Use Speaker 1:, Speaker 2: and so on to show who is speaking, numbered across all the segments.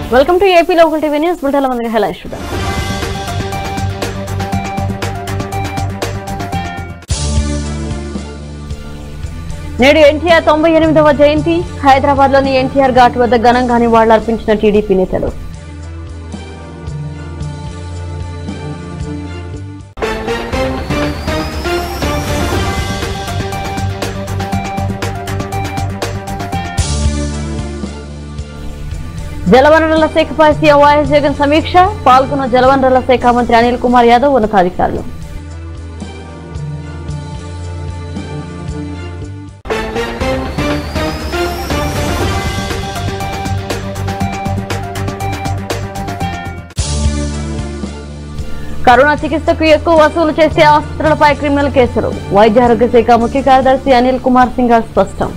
Speaker 1: Welcome to AP local TV news బుల్టెల మందిగా హెలైన్ చూద్దాం నేడు ఎన్టీఆర్ తొంభై ఎనిమిదవ జయంతి హైదరాబాద్ లోని ఎన్టీఆర్ ఘాట్ వద్ద ఘనంగా నివాళులర్పించిన టీడీపీ నేతలు జలవనరుల శాఖపై సీఎం వైఎస్ జగన్ సమీక్ష పాల్గొన్న జలవనరుల శాఖ మంత్రి అనిల్ కుమార్ యాదవ్ ఉన్నతాధికారులు కరోనా చికిత్సకు ఎక్కువ వసూలు చేసే ఆసుపత్రులపై క్రిమినల్ కేసులు వైద్య ఆరోగ్య శాఖ ముఖ్య కార్యదర్శి అనిల్ కుమార్ సింగ్ స్పష్టం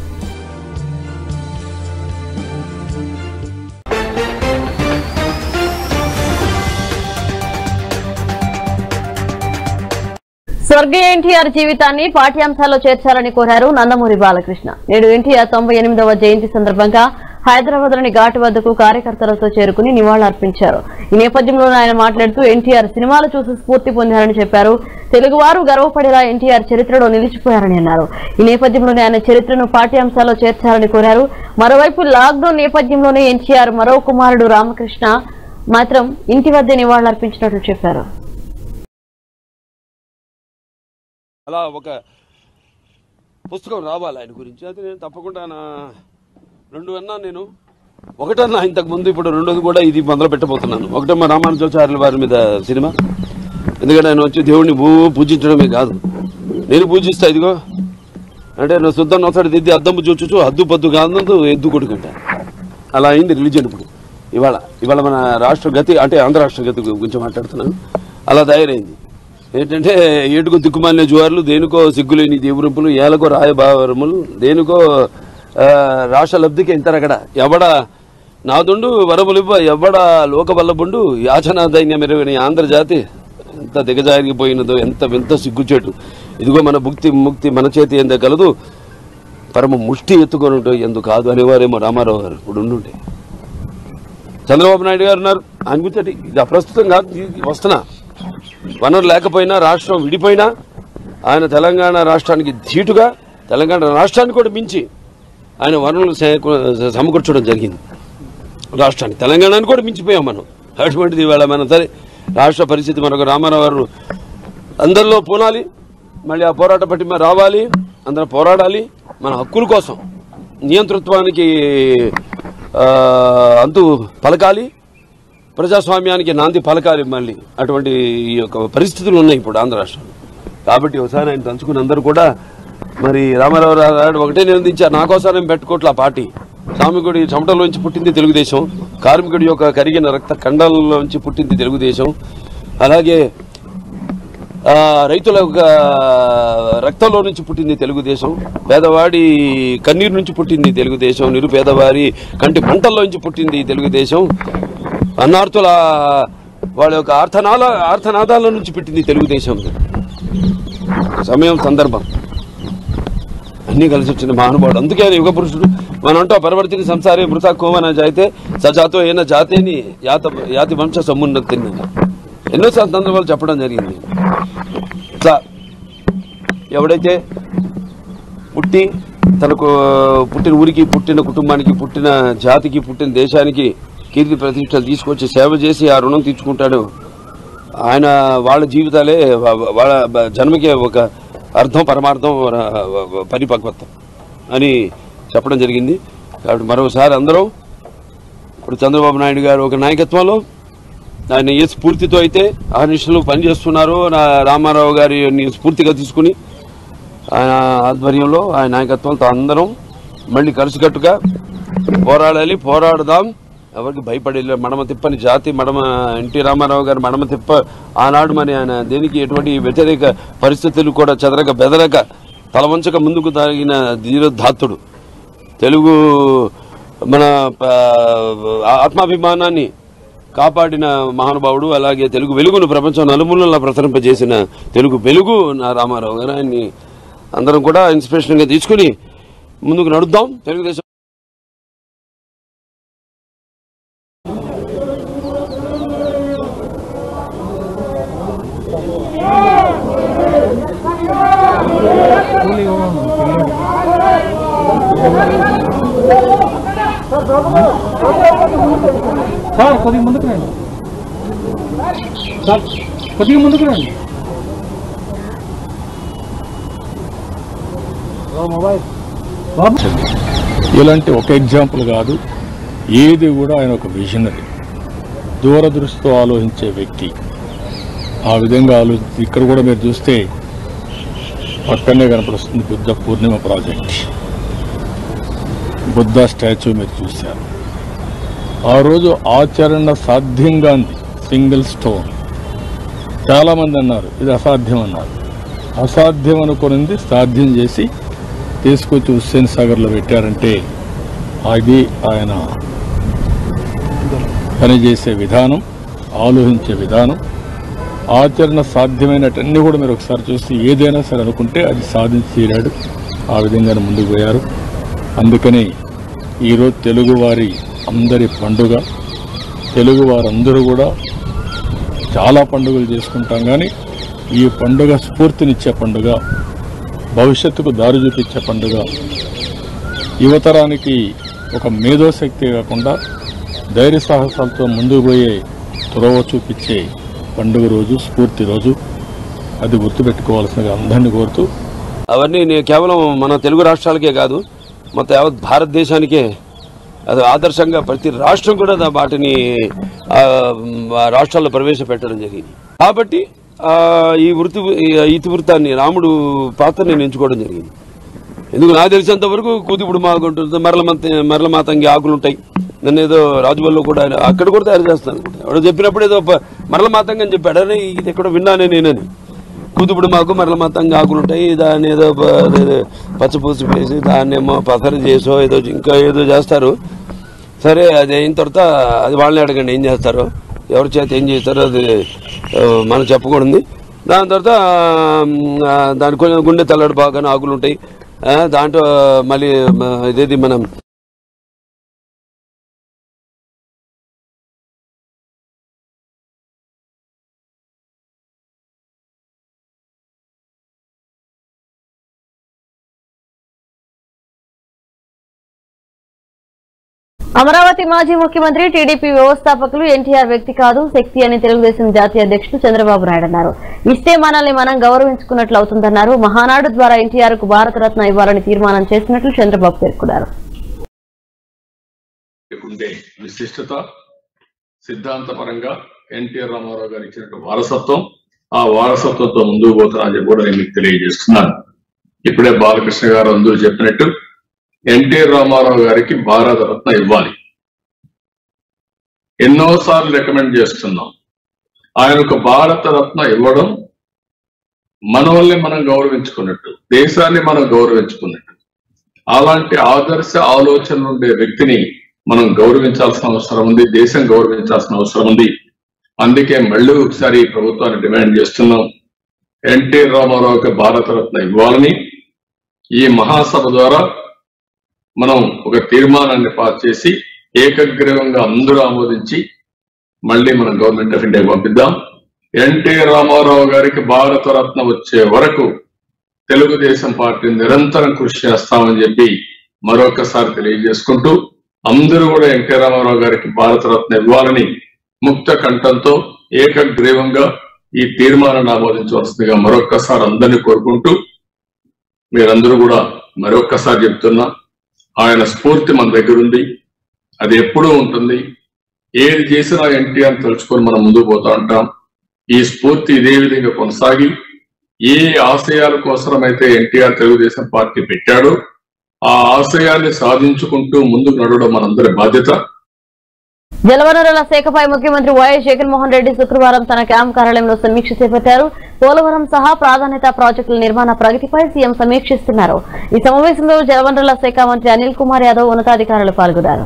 Speaker 1: స్వర్గీయ ఎన్టీఆర్ జీవితాన్ని పాఠ్యాంశాల్లో చేర్చాలని కోరారు నందమూరి బాలకృష్ణ నేడు ఎన్టీఆర్ తొంభై ఎనిమిదవ జయంతి సందర్భంగా హైదరాబాద్ లోని ఘాటు వద్దకు కార్యకర్తలతో చేరుకుని నివాళులర్పించారు ఈ నేపథ్యంలో ఆయన మాట్లాడుతూ ఎన్టీఆర్ సినిమాలు చూసి స్ఫూర్తి పొందారని చెప్పారు తెలుగువారు గర్వపడేలా ఎన్టీఆర్ చరిత్రలో నిలిచిపోయారని అన్నారు ఈ నేపథ్యంలోనే ఆయన చరిత్రను పాఠ్యాంశాల్లో చేర్చాలని కోరారు మరోవైపు లాక్డౌన్ నేపథ్యంలోనే ఎన్టీఆర్ మరో కుమారుడు రామకృష్ణ మాత్రం ఇంటి వద్దే నివాళులర్పించినట్లు చెప్పారు
Speaker 2: అలా ఒక పుస్తకం రావాలి ఆయన గురించి అది నేను తప్పకుండా నా రెండు అన్నా నేను ఒకటన్నా ఇంతకు ముందు ఇప్పుడు రెండోది కూడా ఇది మొదలు పెట్టబోతున్నాను ఒకటేమో రామానుజాచార్యుల వారి మీద సినిమా ఎందుకంటే ఆయన వచ్చి దేవుడిని భూ పూజించడమే కాదు నేను పూజిస్తా ఇదిగో అంటే నా శుద్ధ నొసడి దిద్ది అద్దము చూచుచు హద్దు పద్దు కాదు ఎద్దు కొడుకంట అలా అయింది రిలీజన్ ఇప్పుడు ఇవాళ ఇవాళ మన రాష్ట్ర గతి అంటే ఆంధ్ర రాష్ట్ర గతి గురించి మాట్లాడుతున్నాను అలా తయారైంది ఏంటంటే ఏటుకో దిక్కుమాలిన జువార్లు దేనికో సిగ్గులేని దేవురింపులు ఏలకో రాయబావరములు దేనికో ఆ, రాష్ట్ర లబ్ధికి ఎంతరగడ ఎవడ నాదుండు వరములివ్వ ఎవడ లోకవల్లబుండు యాచనా దైన్యం ఎరగని ఆంధ్రజాతి ఎంత దిగజారిపోయినదో ఎంత వింత సిగ్గుచేటు ఇదిగో మన భుక్తి ముక్తి మన చేతి ఎంత కలదు పరమ ముష్టి ఎత్తుకొని ఎందుకు కాదు అనేవారేమో రామారావు గారు ఇప్పుడు ఉండుంటే చంద్రబాబు నాయుడు గారు ఉన్నారు ఆయన గురించి అది- ఇది అప్రస్తుతం కాదు ఇది వస్తున్నా వనరు లేకపోయినా రాష్ట్రం విడిపోయినా ఆయన తెలంగాణ రాష్ట్రానికి ధీటుగా తెలంగాణ రాష్ట్రాన్ని కూడా మించి ఆయన వనరులు సే- సమకూర్చడం జరిగింది రాష్ట్రానికి తెలంగాణని కూడా మించిపోయాం మనం అటువంటిది ఇవాళ మన సరే రాష్ట్ర పరిస్థితి మనకు రామారావు గారు అందరిలో పోనాలి మళ్ళీ ఆ పోరాట పట్టిమ రావాలి అందరం పోరాడాలి మన హక్కుల కోసం నియంతృత్వానికి ఆ, అంతు పలకాలి ప్రజాస్వామ్యానికి నాంది పలకాలి మళ్ళీ అటువంటి ఈ యొక్క పరిస్థితులు ఉన్నాయి ఇప్పుడు ఆంధ్ర రాష్ట్రంలో కాబట్టి ఒకసారి ఆయన తలుచుకుని అందరూ కూడా మరి రామారావు గారు ఒకటే నిర్ణయించారు నా కోసం నేను పెట్టుకోవట్లే ఆ పార్టీ శ్రామికుడి చెమటలోంచి పుట్టింది తెలుగుదేశం కార్మికుడి యొక్క కరిగిన రక్త కండలలోంచి పుట్టింది తెలుగుదేశం అలాగే ఆ, రైతుల యొక్క రక్తంలో నుంచి పుట్టింది తెలుగుదేశం పేదవాడి కన్నీరు నుంచి పుట్టింది తెలుగుదేశం నిరుపేదవారి కంటి మంటల్లో నుంచి పుట్టింది తెలుగుదేశం అన్నార్థుల వాళ్ళ యొక్క ఆర్థనాల ఆర్థనాదాల నుంచి పుట్టింది తెలుగుదేశం సమయం సందర్భం అన్నీ కలిసి వచ్చిన మహానుభావుడు అందుకే ఆయన యుగ పురుషుడు మనంటూ పరివర్తిని సంసారే మృత కోమన జాయితే సజాతో అయిన జాతేని యాత యాతి వంశ సమున్నతి ఎన్నో సందర్భాలు చెప్పడం జరిగింది ఇట్లా ఎవడైతే పుట్టి తనకు పుట్టిన ఊరికి పుట్టిన కుటుంబానికి పుట్టిన జాతికి పుట్టిన దేశానికి కీర్తి ప్రతిష్టలు తీసుకొచ్చి సేవ చేసి ఆ రుణం తీర్చుకుంటాడు ఆయన వాళ్ళ జీవితాలే వా- వాళ్ళ బ- జన్మకే ఒక అర్థం పరమార్థం ర- పరిపక్వత్వం అని చెప్పడం జరిగింది కాబట్టి మరోసారి అందరం ఇప్పుడు చంద్రబాబు నాయుడు గారు ఒక నాయకత్వంలో ఆయన ఏ స్ఫూర్తితో అయితే ఆ నిష్ఠలు పనిచేస్తున్నారో నా రామారావు గారి స్ఫూర్తిగా తీసుకుని ఆయన ఆధ్వర్యంలో ఆయన నాయకత్వంతో అందరం మళ్ళీ కలిసికట్టుగా పోరాడాలి పోరాడదాం ఎవరికి భయపడే మడమ తిప్పని జాతి మడమ ఎన్టీ రామారావు గారు మడమ తిప్ప ఆనాడు మరి ఆయన దేనికి ఎటువంటి వ్యతిరేక పరిస్థితులు కూడా చెదరక బెదరక తలవంచక ముందుకు తాగిన ధీరోద్ధాత్తుడు తెలుగు మన ప- ఆత్మాభిమానాన్ని కాపాడిన మహానుభావుడు అలాగే తెలుగు వెలుగును ప్రపంచం నలుమూలలా ప్రసరింపజేసిన తెలుగు వెలుగు నా రామారావు గారు ఆయన్ని అందరం కూడా ఇన్స్పిరేషన్గా తీసుకుని ముందుకు నడుద్దాం తెలుగుదేశం
Speaker 3: సార్ కొద్దిగా ముందుకు రండి సార్ కొద్దిగా ముందుకు రండి బాబు
Speaker 4: ఇలాంటి ఒక ఎగ్జాంపుల్ కాదు ఏది కూడా ఆయన ఒక విజనరీ దూరదృష్టితో ఆలోచించే వ్యక్తి ఆ విధంగా ఆలోచించి ఇక్కడ కూడా మీరు చూస్తే పక్కనే కనపడుస్తుంది బుద్ధ పూర్ణిమ ప్రాజెక్ట్ బుద్ధ స్టాచ్యూ మీరు చూశారు ఆ రోజు ఆచరణ సాధ్యంగా ఉంది సింగిల్ స్టోన్ చాలామంది అన్నారు ఇది అసాధ్యం అన్నారు అసాధ్యం అనుకునింది సాధ్యం చేసి తీసుకొచ్చి హుస్సేన్ సాగర్లో పెట్టారంటే అది ఆయన పనిచేసే విధానం ఆలోచించే విధానం ఆచరణ సాధ్యమైనటన్నీ కూడా మీరు ఒకసారి చూసి ఏదైనా సరే అనుకుంటే అది సాధించి తీరాడు ఆ విధంగానే ముందుకు పోయారు అందుకని ఈరోజు తెలుగువారి అందరి పండుగ తెలుగు వారందరూ కూడా చాలా పండుగలు చేసుకుంటాం కానీ ఈ పండుగ స్ఫూర్తినిచ్చే పండుగ భవిష్యత్తుకు దారి చూపించే పండుగ యువతరానికి ఒక మేధోశక్తి కాకుండా ధైర్య సాహసాలతో ముందుకు పోయే త్రోవ చూపించే పండుగ రోజు స్ఫూర్తి రోజు అది గుర్తుపెట్టుకోవాల్సిందిగా అందరినీ కోరుతూ
Speaker 2: అవన్నీ నేను కేవలం మన తెలుగు రాష్ట్రాలకే కాదు మొత్తం యావత్ భారతదేశానికే అది ఆదర్శంగా ప్రతి రాష్ట్రం కూడా దా- వాటిని ఆ, ఆ రాష్ట్రాల్లో ప్రవేశపెట్టడం జరిగింది కాబట్టి ఆ, ఈ వృత్తి ఈ ఇతివృత్తాన్ని రాముడు పాత్ర నేను ఎంచుకోవడం జరిగింది ఎందుకు నాకు తెలిసినంత వరకు కూతిపుడు మాకు ఉంటుంది మరల మత మరల మాతంగి ఆకులు ఉంటాయి నన్ను ఏదో రాజువల్లో కూడా ఆయన- అక్కడ కూడా తయారు చేస్తాను అనుకుంటా. ఎవడో చెప్పినప్పుడు ఏదో ప- మరల మాతంగి అని చెప్పాడు అరే ఇది ఎక్కడో విన్నానే నేనని కూతుపుడు మాకు మరల మాతంగి ఆకులు ఉంటాయి దాన్ని ఏదో ప- అదేదో పచ్చపూసి వేసి దాన్ని ఏమో పసరు చేసో ఏదో ఇంకా ఏదో చేస్తారు సరే అది అయిన తర్వాత అది వాళ్ళని అడగండి ఏం చేస్తారో ఎవరి చేత ఏం చేస్తారో అది ఆ, మనం చెప్పకూడదు దాని తర్వాత ఆ, దాని కొంచెం గుండె తల్లడి బాగా ఆకులు ఉంటాయి ఆ, దాంట్లో మళ్ళీ మ, ఇదేది మనం
Speaker 1: అమరావతి మాజీ ముఖ్యమంత్రి టీడీపీ వ్యవస్థాపకులు ఎన్టీఆర్ వ్యక్తి కాదు శక్తి అని తెలుగుదేశం జాతీయ అధ్యక్షుడు చంద్రబాబు నాయుడు అన్నారు ఇస్తే మనల్ని మనం గౌరవించుకున్నట్లు అవుతుందన్నారు మహానాడు ద్వారా ఎన్టీఆర్ కు భారతరత్న ఇవ్వాలని తీర్మానం చేసినట్లు చంద్రబాబు పేర్కొన్నారు
Speaker 4: ఉండే విశిష్టత సిద్ధాంతపరంగా ఎన్టీఆర్ రామారావు గారు ఇచ్చినట్టు వారసత్వం ఆ వారసత్వంతో ముందుకు పోతున్నా అని చెప్పి కూడా నేను మీకు తెలియజేస్తున్నాను ఇప్పుడే బాలకృష్ణ గారు అందరూ చెప్పినట్టు ఎన్టీఆర్ రామారావు గారికి భారతరత్న ఇవ్వాలి ఎన్నోసార్లు రికమెండ్ చేస్తున్నాం ఆయనకు భారతరత్న ఇవ్వడం మన వల్లే మనం గౌరవించుకున్నట్టు దేశాన్ని మనం గౌరవించుకున్నట్టు అలాంటి ఆదర్శ ఆలోచన ఉండే వ్యక్తిని మనం గౌరవించాల్సిన అవసరం ఉంది దేశం గౌరవించాల్సిన అవసరం ఉంది అందుకే మళ్ళీ ఒకసారి ఈ ప్రభుత్వాన్ని డిమాండ్ చేస్తున్నాం ఎన్టీ రామారావుకి భారతరత్న ఇవ్వాలని ఈ మహాసభ ద్వారా మనం ఒక తీర్మానాన్ని పాస్ చేసి ఏకగ్రీవంగా అందరూ ఆమోదించి మళ్ళీ మనం గవర్నమెంట్ ఆఫ్ ఇండియాకి పంపిద్దాం ఎన్టీ రామారావు గారికి భారతరత్న వచ్చే వరకు తెలుగుదేశం పార్టీ నిరంతరం కృషి చేస్తామని చెప్పి మరొకసారి తెలియజేసుకుంటూ అందరూ కూడా ఎన్టీ రామారావు గారికి భారతరత్న ఇవ్వాలని ముక్త కంఠంతో ఏకగ్రీవంగా ఈ తీర్మానాన్ని ఆమోదించవలసిందిగా మరొక్కసారి అందరినీ కోరుకుంటూ మీరందరూ కూడా మరొక్కసారి చెప్తున్నా ఆయన స్ఫూర్తి మన దగ్గర ఉంది అది ఎప్పుడూ ఉంటుంది ఏది చేసినా ఎన్టీఆర్ తలుచుకొని మనం ముందుకు పోతా ఉంటాం ఈ స్ఫూర్తి ఇదే విధంగా కొనసాగి ఏ ఆశయాల కోసమైతే ఎన్టీఆర్ తెలుగుదేశం పార్టీ పెట్టాడో ఆ ఆశయాన్ని సాధించుకుంటూ ముందుకు నడవడం మనందరి బాధ్యత
Speaker 1: జలవనరుల శాఖపై ముఖ్యమంత్రి వైఎస్ జగన్మోహన్ రెడ్డి శుక్రవారం తన క్యాంప్ కార్యాలయంలో సమీక్ష చేపట్టారు పోలవరం సహా ప్రాధాన్యత ప్రాజెక్టుల నిర్మాణ ప్రగతిపై సీఎం సమీక్షిస్తున్నారు ఈ సమావేశంలో జలవనరుల శాఖ మంత్రి అనిల్ కుమార్ యాదవ్ ఉన్నతాధికారులు పాల్గొన్నారు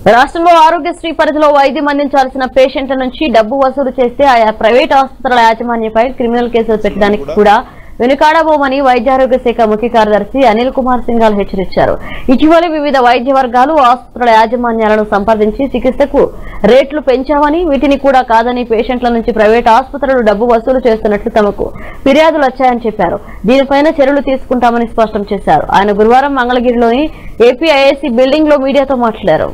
Speaker 1: రాష్ట్రంలో ఆరోగ్యశ్రీ పరిధిలో వైద్యం అందించాల్సిన పేషెంట్ల నుంచి డబ్బు వసూలు చేస్తే ఆయా ప్రైవేట్ ఆసుపత్రుల యాజమాన్యంపై క్రిమినల్ కేసులు పెట్టడానికి కూడా వెనుకాడబోమని వైద్యారోగ్య శాఖ ముఖ్య కార్యదర్శి అనిల్ కుమార్ సింఘాల్ హెచ్చరించారు ఇటీవల వివిధ వైద్య వర్గాలు ఆసుపత్రుల యాజమాన్యాలను సంప్రదించి చికిత్సకు రేట్లు పెంచామని వీటిని కూడా కాదని పేషెంట్ల నుంచి ప్రైవేట్ ఆసుపత్రులు డబ్బు వసూలు చేస్తున్నట్లు తమకు ఫిర్యాదులు వచ్చాయని చెప్పారు దీనిపైన చర్యలు తీసుకుంటామని స్పష్టం చేశారు ఆయన గురువారం మంగళగిరిలోని ఏపీఐఐసి బిల్డింగ్ లో మీడియాతో మాట్లాడారు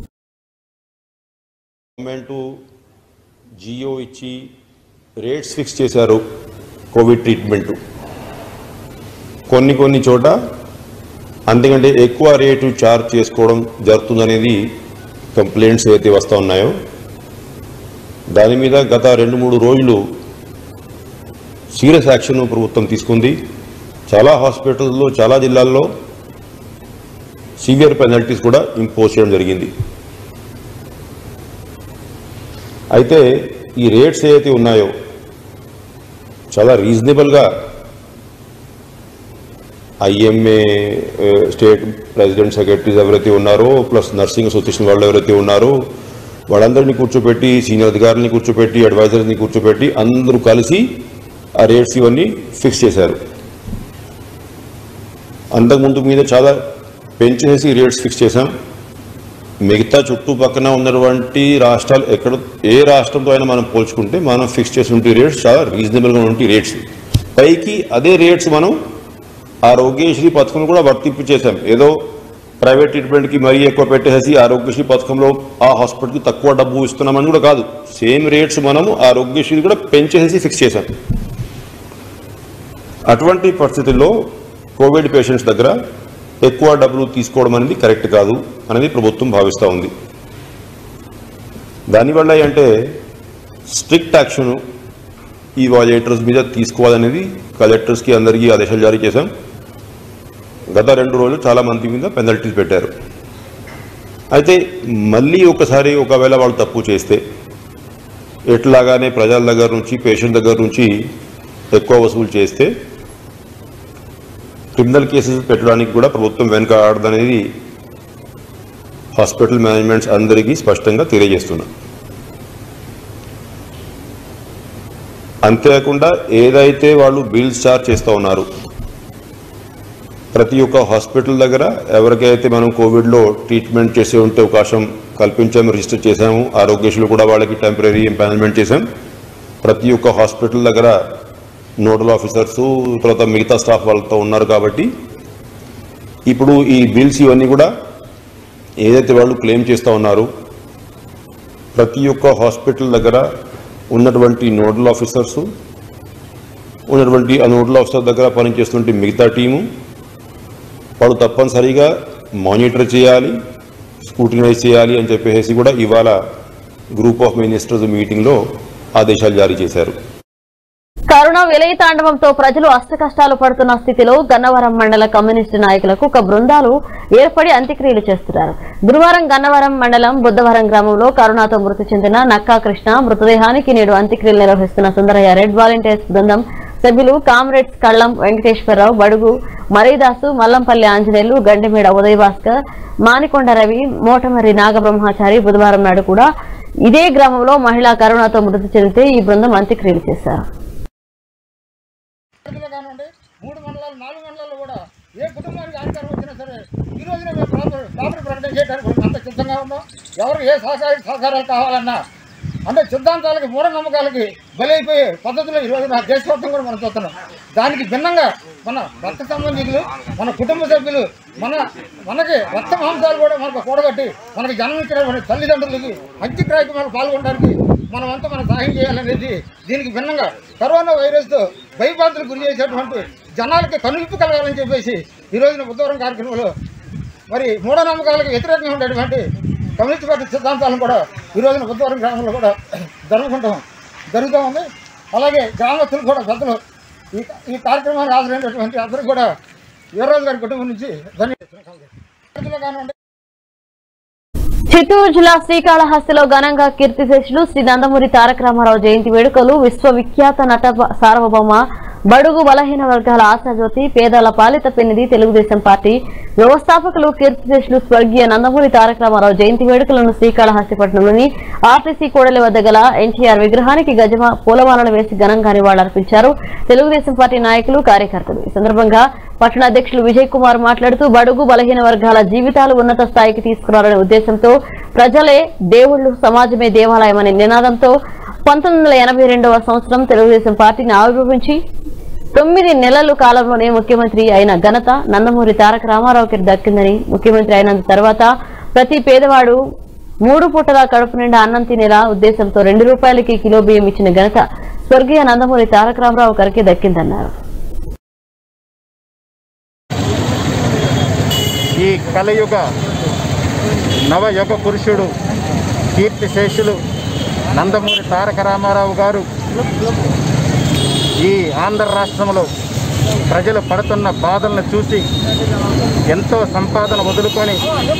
Speaker 5: గవర్నమెంట్ జియో ఇచ్చి రేట్స్ ఫిక్స్ చేశారు కోవిడ్ ట్రీట్మెంట్ కొన్ని కొన్ని చోట అంతకంటే ఎక్కువ రేటు చార్జ్ చేసుకోవడం జరుగుతుందనేది కంప్లైంట్స్ ఏవైతే వస్తూ ఉన్నాయో దాని మీద గత రెండు మూడు రోజులు సీరియస్ యాక్షన్ ప్రభుత్వం తీసుకుంది చాలా హాస్పిటల్లో చాలా జిల్లాల్లో సివియర్ పెనాల్టీస్ కూడా ఇంపోజ్ చేయడం జరిగింది అయితే ఈ రేట్స్ ఏవైతే ఉన్నాయో చాలా రీజనబుల్గా ఐఎంఏ స్టేట్ ప్రెసిడెంట్ సెక్రటరీస్ ఎవరైతే ఉన్నారో ప్లస్ నర్సింగ్ అసోసియేషన్ వాళ్ళు ఎవరైతే ఉన్నారో వాళ్ళందరినీ కూర్చోపెట్టి సీనియర్ అధికారులని కూర్చోపెట్టి అడ్వైజర్ని కూర్చోపెట్టి అందరూ కలిసి ఆ రేట్స్ ఇవన్నీ ఫిక్స్ చేశారు అంతకుముందు మీద చాలా పెంచేసి రేట్స్ ఫిక్స్ చేశాం మిగతా చుట్టుపక్కన ఉన్నటువంటి రాష్ట్రాలు ఎక్కడ ఏ రాష్ట్రంతో అయినా మనం పోల్చుకుంటే మనం ఫిక్స్ చేసిన రేట్స్ చాలా రీజనబుల్గా ఉంటే రేట్స్ పైకి అదే రేట్స్ మనం ఆరోగ్యశ్రీ పథకం కూడా వర్తింపు చేశాం ఏదో ప్రైవేట్ ట్రీట్మెంట్కి మరీ ఎక్కువ పెట్టేసి ఆరోగ్యశ్రీ పథకంలో ఆ హాస్పిటల్కి తక్కువ డబ్బు ఇస్తున్నామని కూడా కాదు సేమ్ రేట్స్ మనము ఆరోగ్యశ్రీ కూడా పెంచేసి ఫిక్స్ చేశాం అటువంటి పరిస్థితుల్లో కోవిడ్ పేషెంట్స్ దగ్గర ఎక్కువ డబ్బులు తీసుకోవడం అనేది కరెక్ట్ కాదు అనేది ప్రభుత్వం భావిస్తూ ఉంది దానివల్ల ఏంటంటే స్ట్రిక్ట్ యాక్షన్ ఈ వాలేటర్స్ మీద తీసుకోవాలనేది కలెక్టర్స్కి అందరికీ ఆదేశాలు జారీ చేశాం గత రెండు రోజులు చాలా మంది మీద పెనల్టీస్ పెట్టారు అయితే మళ్ళీ ఒకసారి ఒకవేళ వాళ్ళు తప్పు చేస్తే ఎట్లాగానే ప్రజల దగ్గర నుంచి పేషెంట్ దగ్గర నుంచి ఎక్కువ వసూలు చేస్తే క్రిమినల్ కేసెస్ పెట్టడానికి కూడా ప్రభుత్వం వెనుక ఆడదనేది హాస్పిటల్ మేనేజ్మెంట్స్ అందరికీ స్పష్టంగా తెలియజేస్తున్నా అంతేకాకుండా ఏదైతే వాళ్ళు బిల్స్ చార్జ్ చేస్తూ ఉన్నారు ప్రతి ఒక్క హాస్పిటల్ దగ్గర ఎవరికైతే మనం కోవిడ్లో ట్రీట్మెంట్ చేసే ఉంటే అవకాశం కల్పించాము రిజిస్టర్ చేశాము ఆరోగ్యశ్రీలో కూడా వాళ్ళకి టెంపరీ ఎంపానల్మెంట్ చేశాం ప్రతి ఒక్క హాస్పిటల్ దగ్గర నోడల్ ఆఫీసర్స్ తర్వాత మిగతా స్టాఫ్ వాళ్ళతో ఉన్నారు కాబట్టి ఇప్పుడు ఈ బిల్స్ ఇవన్నీ కూడా ఏదైతే వాళ్ళు క్లెయిమ్ చేస్తూ ఉన్నారు ప్రతి ఒక్క హాస్పిటల్ దగ్గర ఉన్నటువంటి నోడల్ ఆఫీసర్స్ ఉన్నటువంటి ఆ నోడల్ ఆఫీసర్ దగ్గర పనిచేస్తున్న మిగతా టీము వాళ్ళు తప్పనిసరిగా మానిటర్ చేయాలి స్క్రూటినైజ్ చేయాలి అని చెప్పేసి కూడా ఇవాళ గ్రూప్ ఆఫ్ మినిస్టర్స్ మీటింగ్లో ఆదేశాలు జారీ చేశారు
Speaker 1: కరోనా విలయ తాండవంతో ప్రజలు అష్టకష్టాలు పడుతున్న స్థితిలో గన్నవరం మండల కమ్యూనిస్టు నాయకులకు ఒక బృందాలు ఏర్పడి అంత్యక్రియలు చేస్తున్నారు గురువారం గన్నవరం మండలం బుద్ధవరం గ్రామంలో కరోనాతో మృతి చెందిన నక్కా కృష్ణ మృతదేహానికి నేడు అంత్యక్రియలు నిర్వహిస్తున్న సుందరయ్య రెడ్ వాలంటీర్స్ బృందం సభ్యులు కామ్రేడ్స్ కళ్లం వెంకటేశ్వరరావు బడుగు మరీదాసు మల్లంపల్లి ఆంజనేయులు గండిమేడ ఉదయ్ భాస్కర్ మానికొండ రవి మోటమరి నాగబ్రహ్మచారి బుధవారం నాడు కూడా ఇదే గ్రామంలో మహిళా కరోనాతో మృతి చెందితే ఈ బృందం అంత్యక్రియలు చేశారు
Speaker 6: పరిధిలో కానివ్వండి మూడు మండలాలు నాలుగు మండలాలు కూడా ఏ కుటుంబానికి ఆధారం వచ్చినా సరే ఈ రోజున మేము ప్రాపర్ ప్రాపర్ ప్రకటన చేయడానికి మేము అంత సిద్ధంగా ఉన్నాం ఎవరికి ఏ సహకార సహకారాలు కావాలన్నా అంటే సిద్ధాంతాలకి మూఢనమ్మకాలకి బలైపోయే పద్ధతిలో ఈ రోజున దేశవ్యాప్తం కూడా మనం చూస్తున్నాం దానికి భిన్నంగా మన రక్త సంబంధికులు మన కుటుంబ సభ్యులు మన మనకి రక్త మాంసాలు కూడా మనకు కూడగట్టి మనకి జన్మించినటువంటి తల్లిదండ్రులకి అంత్యక్రాయక్రమాలు పాల్గొనడానికి మనం అంతా మనం సహాయం చేయాలనేది దీనికి భిన్నంగా కరోనా వైరస్తో భయబాధలకు గురి చేసేటువంటి జనాలకి కనువిప్పు కలగాలని చెప్పేసి ఈ రోజున బుద్ధవరం కార్యక్రమంలో మరి మూఢనమ్మకాలకు వ్యతిరేకంగా ఉండేటువంటి కమ్యూనిస్ట్ పార్టీ సిద్ధాంతాలను కూడా ఈ రోజున బుద్ధవరం గ్రామంలో కూడా జరుపుకుంటాం జరుగుతూ ఉంది అలాగే గ్రామస్తులు కూడా పెద్దలు ఈ ఈ కార్యక్రమానికి హాజరైనటువంటి అందరూ కూడా వీర్రాజు గారి కుటుంబం నుంచి ధన్యవాదాలు కానివ్వండి
Speaker 1: చిత్తూరు జిల్లా శ్రీకాళహస్తిలో ఘనంగా కీర్తిశేషులు శ్రీ నందమూరి తారక రామారావు జయంతి వేడుకలు విశ్వవిఖ్యాత నట సార్వభౌమ బడుగు బలహీన వర్గాల ఆశాజ్యోతి పేదల పాలిత పెన్నిది తెలుగుదేశం పార్టీ వ్యవస్థాపకులు కీర్తిశేషులు స్వర్గీయ నందమూరి తారక రామారావు జయంతి వేడుకలను శ్రీకాళహస్తిపట్నంలోని ఆర్టీసీ కూడలి వద్ద గల ఎన్టీఆర్ విగ్రహానికి గజమ పూలమాలలు వేసి ఘనంగా నివాళులర్పించారు తెలుగుదేశం పార్టీ నాయకులు కార్యకర్తలు ఈ సందర్భంగా పట్టణ అధ్యక్షులు విజయ్ కుమార్ మాట్లాడుతూ బడుగు బలహీన వర్గాల జీవితాలు ఉన్నత స్థాయికి తీసుకురావాలనే ఉద్దేశంతో ప్రజలే దేవుళ్లు సమాజమే దేవాలయం అనే నినాదంతో పంతొమ్మిది వందల ఎనభై రెండవ సంవత్సరం తెలుగుదేశం పార్టీని ఆవిర్భవించి తొమ్మిది నెలల కాలంలోనే ముఖ్యమంత్రి అయిన ఘనత నందమూరి తారక రామారావుకి దక్కిందని ముఖ్యమంత్రి అయిన తర్వాత ప్రతి పేదవాడు మూడు పూటల కడుపు నిండా అన్నం తినేలా ఉద్దేశంతో రెండు రూపాయలకి కిలో బియ్యం ఇచ్చిన ఘనత స్వర్గీయ నందమూరి తారక రామారావు గారికి దక్కిందన్నారు
Speaker 7: ఈ కలయుగ నవయుగ పురుషుడు కీర్తిశేషులు నందమూరి తారక రామారావు గారు ఈ ఆంధ్ర రాష్ట్రంలో ప్రజలు పడుతున్న బాధలను చూసి ఎంతో సంపాదన వదులుకొని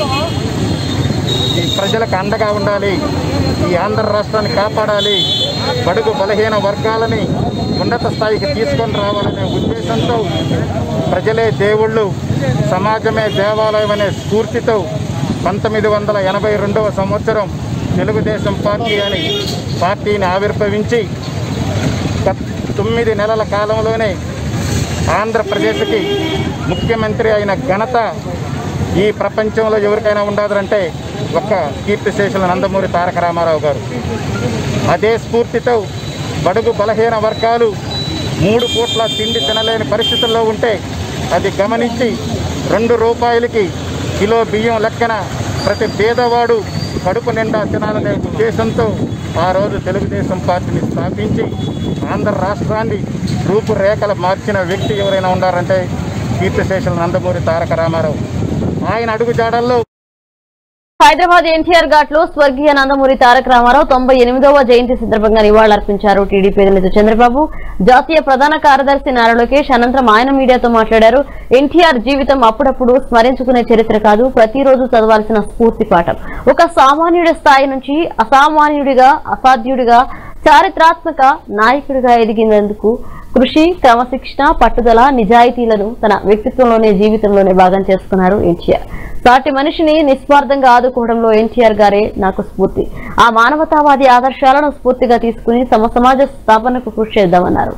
Speaker 7: ఈ ప్రజలకు అండగా ఉండాలి ఈ ఆంధ్ర రాష్ట్రాన్ని కాపాడాలి బడుగు బలహీన వర్గాలని ఉన్నత స్థాయికి తీసుకొని రావాలనే ఉద్దేశంతో ప్రజలే దేవుళ్ళు సమాజమే దేవాలయం అనే స్ఫూర్తితో పంతొమ్మిది వందల ఎనభై రెండవ సంవత్సరం తెలుగుదేశం పార్టీ అని పార్టీని ఆవిర్భవించి గత తొమ్మిది నెలల కాలంలోనే ఆంధ్రప్రదేశ్కి ముఖ్యమంత్రి అయిన ఘనత ఈ ప్రపంచంలో ఎవరికైనా ఉండదంటే ఒక్క కీర్తిశేషుల నందమూరి తారక రామారావు గారు అదే స్ఫూర్తితో బడుగు బలహీన వర్గాలు మూడు పూట్ల తిండి తినలేని పరిస్థితుల్లో ఉంటే అది గమనించి రెండు రూపాయలకి కిలో బియ్యం లెక్కన ప్రతి పేదవాడు కడుపు నిండా తినాలనే ఉద్దేశంతో ఆ రోజు తెలుగుదేశం పార్టీని స్థాపించి ఆంధ్ర రాష్ట్రాన్ని రూపురేఖలు మార్చిన వ్యక్తి ఎవరైనా ఉన్నారంటే కీర్తిశేషుల నందమూరి తారక రామారావు ఆయన అడుగుజాడల్లో
Speaker 1: హైదరాబాద్ ఎన్టీఆర్ ఘాట్ లో స్వర్గీయ నందమూరి తారక రామారావు తొంభై ఎనిమిదవ జయంతి సందర్భంగా నివాళులర్పించారు టీడీపీ అధినేత చంద్రబాబు జాతీయ ప్రధాన కార్యదర్శి నారా లోకేష్ అనంతరం ఆయన మీడియాతో మాట్లాడారు ఎన్టీఆర్ జీవితం అప్పుడప్పుడు స్మరించుకునే చరిత్ర కాదు ప్రతిరోజు చదవాల్సిన స్ఫూర్తి పాఠం ఒక సామాన్యుడి స్థాయి నుంచి అసామాన్యుడిగా అసాధ్యుడిగా చారిత్రాత్మక నాయకుడిగా ఎదిగినందుకు కృషి క్రమశిక్షణ పట్టుదల నిజాయితీలను తన వ్యక్తిత్వంలోనే జీవితంలోనే భాగం చేసుకున్నారు ఎన్టీఆర్ సాటి మనిషిని నిస్వార్థంగా ఆదుకోవడంలో ఎన్టీఆర్ గారే నాకు స్ఫూర్తి ఆ మానవతావాది ఆదర్శాలను స్ఫూర్తిగా తీసుకుని తమ సమాజ స్థాపనకు కృషి చేద్దామన్నారు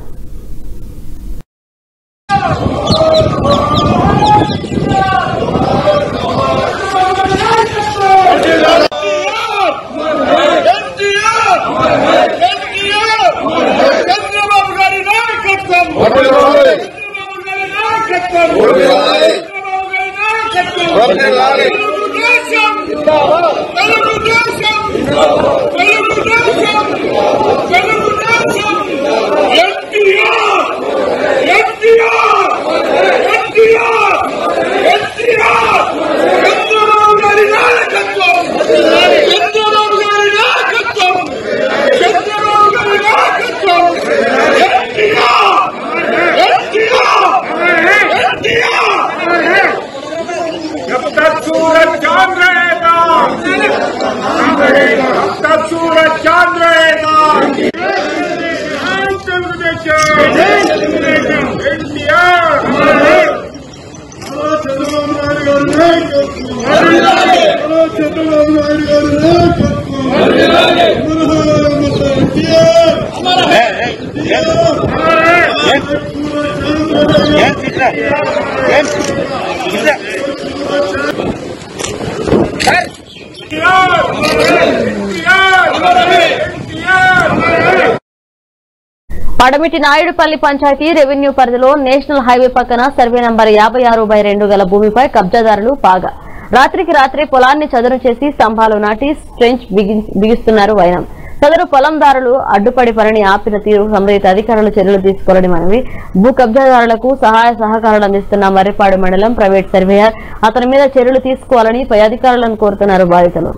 Speaker 6: చంద్రబాబు గారి నాయకత్వం చంద్రబాబు గారి నాయకత్వం చంద్రబాబు గారి నాయకత్వం తెలుగుదేశం తెలుగుదేశం తెలుగుదేశం తెలుగుదేశం ఎన్టీఆర్ ఎన్టీఆర్ ఎన్టీఆర్ ఎన్టీఆర్ చంద్రబాబు గారి నాయకత్వం చంద్రబాబు గారి నాయకత్వం చంద్రబాబు గారి నాయకత్వం ఎన్టీఆర్ ఎన్టీఆర్ ఎన్టీఆర్ जब तक सूरज चांद रहेगा जब तक सूरज चांद रहेगा
Speaker 1: పడమిటి నాయుడుపల్లి పంచాయతీ రెవెన్యూ పరిధిలో నేషనల్ హైవే పక్కన సర్వే నంబర్ యాభై ఆరు బై రెండు గల భూమిపై కబ్జాదారులు పాగా రాత్రికి రాత్రే పొలాన్ని చదును చేసి స్తంభాలు నాటి స్ట్రెంచ్ బిగి- బిగిస్తున్నారు వైనం సదరు పొలందారులు అడ్డుపడి పనిని ఆపిన తీరు సంబంధిత అధికారులు చర్యలు తీసుకోవాలని మనవి భూ కబ్జాదారులకు సహాయ సహకారాలు అందిస్తున్న మర్రిపాడు మండలం ప్రైవేట్ సర్వేయర్ అతని మీద చర్యలు తీసుకోవాలని పై అధికారులను కోరుతున్నారు బాధితులు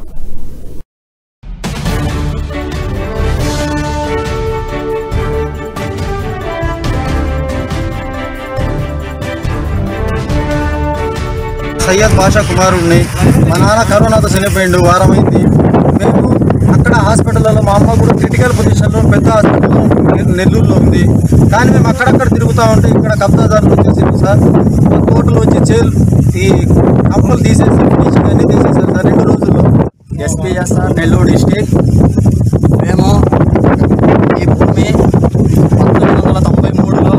Speaker 8: సయ్యద్ బాషా కుమారుడిని మా నాన్న కరోనాతో చనిపోయిండు వారమైంది మేము అక్కడ హాస్పిటల్లో మా అమ్మ కూడా క్రిటికల్ పొజిషన్లో పెద్ద హాస్పిటల్లో నె- నెల్లూరులో ఉంది కానీ మేము అక్కడక్కడ తిరుగుతూ ఉంటే ఇక్కడ కబ్జాదారులు వచ్చేసి సార్ మా తోటలు వచ్చి చేలు ఈ కంపలు తీసేసి ఫినిషింగ్ అన్ని తీసేసారు సార్ రెండు రోజుల్లో ఎస్పీఎస్ సార్ నెల్లూరు డిస్టిక్ మేము ఈ భూమి పంతొమ్మిది వందల తొంభై మూడులో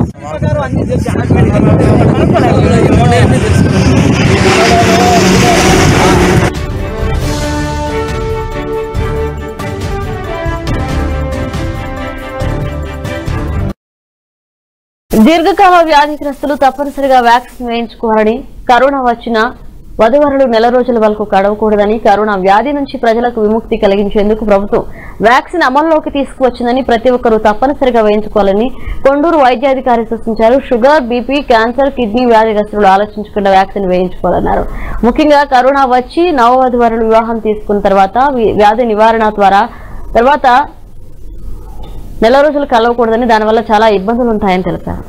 Speaker 1: దీర్ఘకాల వ్యాధిగ్రస్తులు తప్పనిసరిగా వ్యాక్సిన్ వేయించుకోవాలని కరోనా వచ్చిన వధువరులు నెల రోజుల వరకు గడవకూడదని కరోనా వ్యాధి నుంచి ప్రజలకు విముక్తి కలిగించేందుకు ప్రభుత్వం వ్యాక్సిన్ అమల్లోకి తీసుకువచ్చిందని ప్రతి ఒక్కరూ తప్పనిసరిగా వేయించుకోవాలని కొండూరు వైద్యాధికారి సూచించారు షుగర్ బీపీ క్యాన్సర్ కిడ్నీ వ్యాధిగ్రస్తులు ఆలోచించకుండా వ్యాక్సిన్ వేయించుకోవాలన్నారు ముఖ్యంగా కరోనా వచ్చి నవవధువరులు వివాహం తీసుకున్న తర్వాత వి- వ్యాధి నివారణ ద్వారా తర్వాత నెల రోజులు కలవకూడదని దానివల్ల చాలా ఇబ్బందులు ఉంటాయని తెలిపారు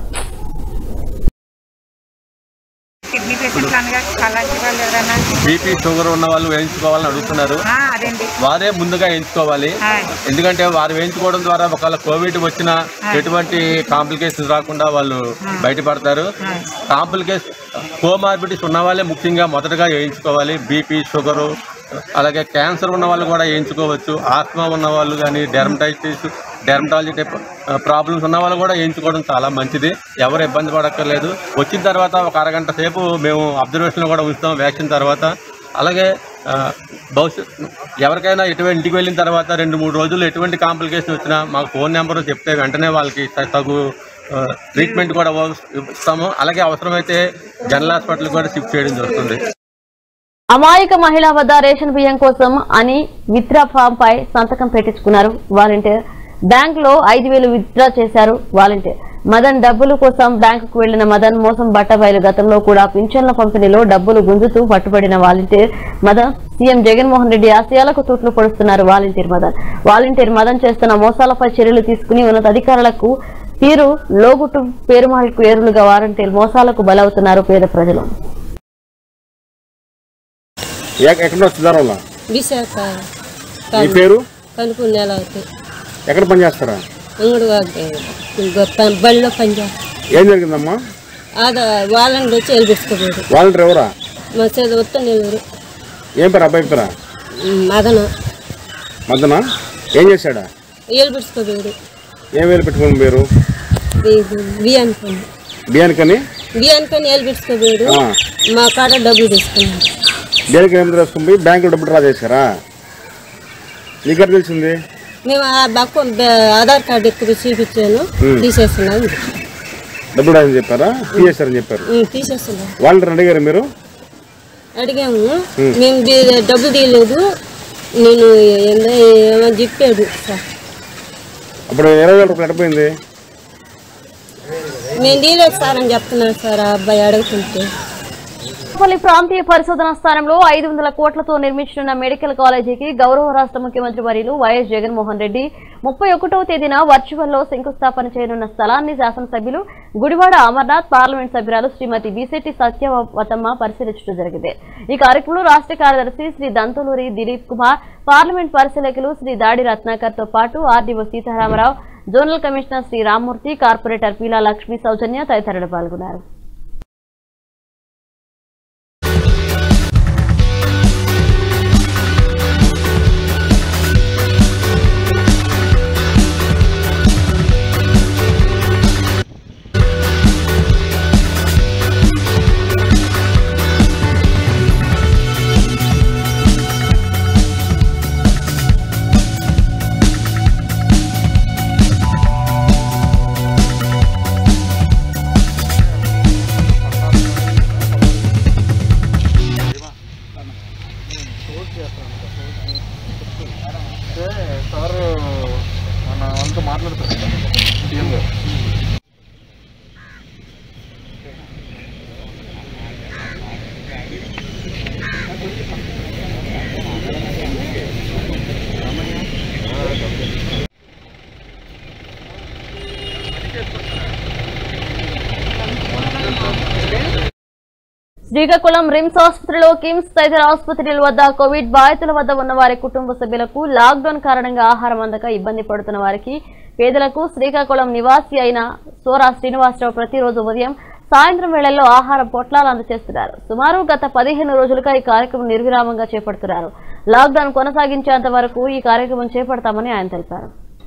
Speaker 9: కిడ్నీ పేషెంట్లు అనగా అలాంటి వాళ్ళు ఎవరైనా
Speaker 10: బీపీ షుగర్ ఉన్న వాళ్ళు వేయించుకోవాలని అడుగుతున్నారు
Speaker 9: ఆ, అదేండి
Speaker 10: వారే ముందుగా వేయించుకోవాలి
Speaker 9: హాయ్.
Speaker 10: ఎందుకంటే వారు వేయించుకోవడం ద్వారా ఒకవేళ కోవిడ్ వచ్చినా ఎటువంటి కాంప్లికేషన్స్ రాకుండా వాళ్ళు బయటపడతారు కాంప్లికేషన్ కోమార్బిటీస్ ఉన్న వాళ్ళే ముఖ్యంగా మొదటగా వేయించుకోవాలి బీపీ షుగరు అలాగే క్యాన్సర్ ఉన్న వాళ్ళు కూడా వేయించుకోవచ్చు ఆస్మా ఉన్న వాళ్ళు కానీ డెర్మటైటిస్ డెర్మటాలజీ టైప్ ప్రాబ్లమ్స్ ఉన్న వాళ్ళు కూడా వేయించుకోవడం చాలా మంచిది ఎవరు ఇబ్బంది పడక్కర్లేదు వచ్చిన తర్వాత ఒక అరగంట సేపు మేము అబ్జర్వేషన్లో కూడా ఉంచుతాం వ్యాక్సిన్ తర్వాత అలాగే ఆ, భవిష్యత్ ఎవరికైనా ఎటువంటి ఇంటికి వెళ్ళిన తర్వాత రెండు మూడు రోజులు ఎటువంటి కాంప్లికేషన్ వచ్చినా మాకు ఫోన్ నెంబర్ చెప్తే వెంటనే వాళ్ళకి త- తగు ఆ, ట్రీట్మెంట్ కూడా ఇస్తాము అలాగే అవసరమైతే జనరల్ హాస్పిటల్ కూడా షిఫ్ట్ చేయడం జరుగుతుంది
Speaker 1: అమాయక మహిళ వద్ద రేషన్ బియ్యం కోసం అని విత్డ్రా ఫామ్ పై సంతకం పెట్టించుకున్నారు వాలంటీర్ బ్యాంక్ లో ఐదు వేలు విత్డ్రా చేశారు వాలంటీర్ మదన్ డబ్బుల కోసం బ్యాంకుకు వెళ్లిన మదన్ మోసం బట్టబయలు గతంలో కూడా పింఛన్ల పంపిణీలో డబ్బులు గుంజుతూ పట్టుబడిన వాలంటీర్ మదన్ సీఎం జగన్మోహన్ రెడ్డి ఆశయాలకు తూట్లు పొడుస్తున్నారు వాలంటీర్ మదన్ వాలంటీర్ మదన్ చేస్తున్న మోసాలపై చర్యలు తీసుకుని ఉన్నతాధికారులకు తీరు లోగుట్టు పేరుమాలకు ఏరులుగా వాలంటీర్ మోసాలకు బలవుతున్నారు పేద ప్రజలు
Speaker 11: ఎక్కడ వచ్చిందారంలో
Speaker 12: విశాఖ
Speaker 11: మీ పేరు
Speaker 12: కనుపు నెల అవుతాయి
Speaker 11: ఎక్కడ పని చేస్తారా
Speaker 12: అంగడి బడిలో పనిచేస్తాం
Speaker 11: ఏం జరిగిందమ్మా
Speaker 12: ఆదా వాళ్ళని వచ్చి వెళ్ళిపెట్టుకోబోడు
Speaker 11: వాలంటీర్ ఎవరా
Speaker 12: మా చేతి వస్తే నెల్లూరు
Speaker 11: ఏం పేరు అబ్బాయి పేరా
Speaker 12: మదన
Speaker 11: మద్దన ఏం చేశాడా
Speaker 12: వెళ్ళిపెట్టుకోబోడు
Speaker 11: ఏం వేలు పెట్టుకుని పేరు
Speaker 12: బియ్యాన్ని పని
Speaker 11: బియ్యానికని
Speaker 12: బియ్యాన్ని పని వెళ్ళిపెట్టుకోబోడు
Speaker 11: ఆ.
Speaker 12: మా కాడ డబ్బులు తీసుకున్నాం
Speaker 11: దేనికి ఏం రాసుకుని పోయి బ్యాంకులో డబ్బులు డ్రా చేశారా నీకెక్కడ తెలిసింది
Speaker 12: మేము ఆ బక్క ఆధార్ కార్డు ఎత్తుకు చూపించాను
Speaker 11: ఉమ్.
Speaker 12: తీసేస్తున్నాం
Speaker 11: డబ్బులు డ్రా అని చెప్పారా తీసేశారని చెప్పారు
Speaker 12: ఉమ్, తీసేస్తున్నాం
Speaker 11: వాలంటీర్ అడిగారు మీరు
Speaker 12: అడిగాము
Speaker 11: ఉమ్.
Speaker 12: మేము దీ- డబ్బు తీయలేదు నేను ఏందో ఏమో చెప్పాడు సార్
Speaker 11: అప్పుడు ఇరవై వేల రూపాయలు ఎట్టపోయింది
Speaker 12: నేను తీయలేదు సార్ అని చెప్తున్నాను సార్ ఆ అబ్బాయి అడుగుతుంటే
Speaker 1: పల్లి ప్రాంతీయ పరిశోధన స్థానంలో ఐదు వందల కోట్లతో నిర్మించనున్న మెడికల్ కాలేజీకి గౌరవ రాష్ట్ర ముఖ్యమంత్రి వర్యులు వైఎస్ జగన్మోహన్ రెడ్డి ముప్పై ఒకటవ తేదీన వర్చువల్ లో శంకుస్థాపన చేయనున్న స్థలాన్ని శాసనసభ్యులు గుడివాడ అమర్నాథ్ పార్లమెంట్ సభ్యురాలు శ్రీమతి బిశెట్టి సత్యవతమ్మ పరిశీలించడం జరిగింది ఈ కార్యక్రమంలో రాష్ట్ర కార్యదర్శి శ్రీ దంతులూరి దిలీప్ కుమార్ పార్లమెంట్ పరిశీలకులు శ్రీ దాడి రత్నాకర్ తో పాటు RDO Sitaramarao zonal commissioner Shri Rammurthy corporator Peela Lakshmi Soujanya తదితరులు పాల్గొన్నారు శ్రీకాకుళం రిమ్స్ ఆసుపత్రిలో కిమ్స్ తదితర ఆసుపత్రుల వద్ద కోవిడ్ బాధితుల వద్ద ఉన్న వారి కుటుంబ సభ్యులకు లాక్డౌన్ కారణంగా ఆహారం అందక ఇబ్బంది పడుతున్న వారికి పేదలకు శ్రీకాకుళం నివాసి అయిన సోరా శ్రీనివాసరావు ప్రతిరోజు ఉదయం సాయంత్రం వేళల్లో ఆహారం పొట్లాలు అందజేస్తున్నారు సుమారు గత పదిహేను రోజులుగా ఈ కార్యక్రమం నిర్విరామంగా చేపడుతున్నారు లాక్డౌన్ కొనసాగించేంత వరకు ఈ కార్యక్రమం చేపడతామని ఆయన తెలిపారు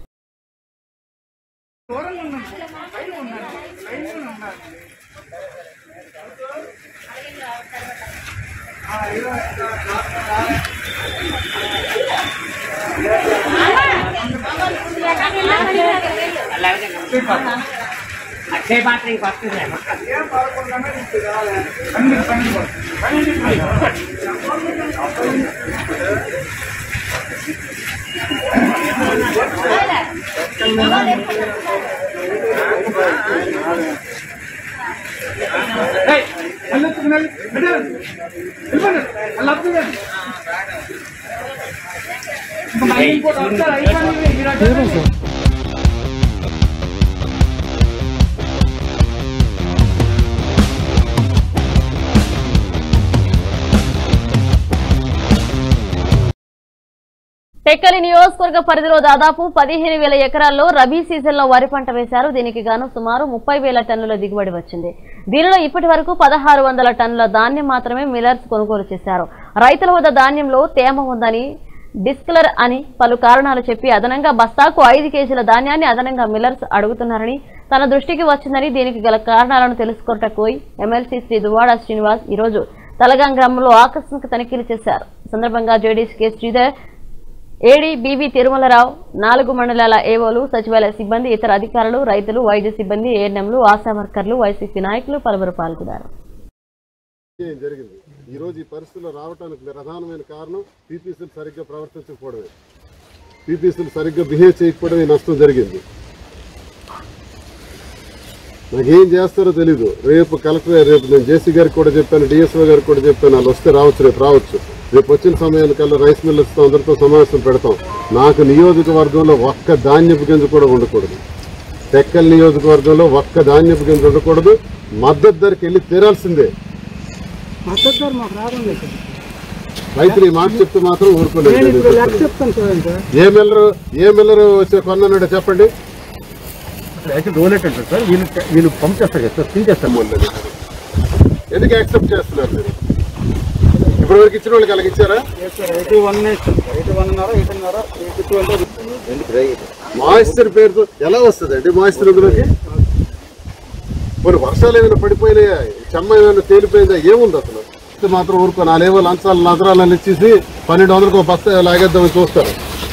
Speaker 13: అక్షయ పాత్ర ఇంక వస్తుంది
Speaker 1: టెక్కలి నియోజకవర్గ పరిధిలో దాదాపు పదిహేను వేల ఎకరాల్లో రబీ సీజన్లో వరి పంట వేశారు దీనికి గాను సుమారు ముప్పై వేల టన్నుల దిగుబడి వచ్చింది దీనిలో ఇప్పటి వరకు పదహారు వందల టన్నుల ధాన్యం మాత్రమే మిల్లర్స్ కొనుగోలు చేశారు రైతుల వద్ద ధాన్యంలో తేమ ఉందని డిస్కలర్ అని పలు కారణాలు చెప్పి అదనంగా బస్తాకు ఐదు కేజీల ధాన్యాన్ని అదనంగా మిల్లర్స్ అడుగుతున్నారని తన దృష్టికి వచ్చిందని దీనికి గల కారణాలను తెలుసుకొట్టకోయి ఎమ్మెల్సీ శ్రీ దువాడ శ్రీనివాస్ ఈరోజు తలగాం గ్రామంలో ఆకస్మిక తనిఖీలు చేశారు ఈ సందర్భంగా JDC K Sridhar AD BB Tirumalarao నాలుగు మండలాల ఏవోలు సచివాలయ సిబ్బంది ఇతర అధికారులు రైతులు వైద్య సిబ్బంది ఏఎన్ఎంలు ఆశా వర్కర్లు వైసీపీ నాయకులు పలువురు పాల్గొన్నారు
Speaker 14: ఏం జరిగింది ఈ రోజు ఈ పరిస్థితుల్లో రావడానికి ప్రధానమైన కారణం పీపీసీలు సరిగ్గా ప్రవర్తించకపోవడమే పీపీసీలు సరిగ్గా బిహేవ్ చేయకపోవడం ఈ నష్టం జరిగింది నాకేం చేస్తారో తెలీదు రేపు కలెక్టర్ రేపు నేను జేసీ గారికి కూడా చెప్పాను డిఎస్ఓ గారికి కూడా చెప్పాను వాళ్ళు వస్తే రావచ్చు రేపు రావచ్చు రేపు వచ్చిన సమయానికల్లా రైస్ మిల్లర్స్తో అందరితో సమావేశం పెడతాం నాకు నియోజకవర్గంలో ఒక్క ధాన్యపు గింజ కూడా ఉండకూడదు టెక్కల్ నియోజకవర్గంలో ఒక్క ధాన్యపు గింజ ఉండకూడదు మద్దతు ధరకి వెళ్ళి తీరాల్సిందే
Speaker 3: మద్దతు ధర మాకు రాకుండా
Speaker 14: రైతులు ఈ మాట చెప్తే మాత్రం
Speaker 3: నేను
Speaker 14: ఊరుకోలేదు
Speaker 3: ఇప్పుడు లెక్క చెప్తాను చూడండి సార్
Speaker 14: ఏ మిల్లరు ఏ మిల్లరు వచ్చే కొన్నాడో చెప్పండి
Speaker 11: యాక్చువల్ డోనేట్ అంటారు సార్ వీళ్ళు వీళ్ళు పంప్ చేస్తారు కదా సార్ ఫిల్ చేస్తారు
Speaker 14: ఎందుకు యాక్సెప్ట్ చేస్తున్నారు మీరు ఇప్పటి వరకు ఇచ్చిన వాళ్ళకి అలాగ ఇచ్చారా
Speaker 3: ఎయిటీ వన్ ఎయిటీ వన్ అన్నారా ఎయిటీ అన్నారా ఎయిటీ టూ అంటే
Speaker 14: మాయిశ్చర్ పేరుతో ఎలా వస్తుందండి మాయిశ్చర్ ఇందులోకి కొన్ని వర్షాలు ఏమైనా పడిపోయినాయా చెమ్మ ఏమైనా తేలిపోయిందా ఏముంది అసలు ఇది మాత్రం ఊరుకో నాలుగేవో లంచాలు నజరాలను ఇచ్చేసి పన్నెండు వందలకు ఒక బస్తా లాగేద్దామని చూస్తారు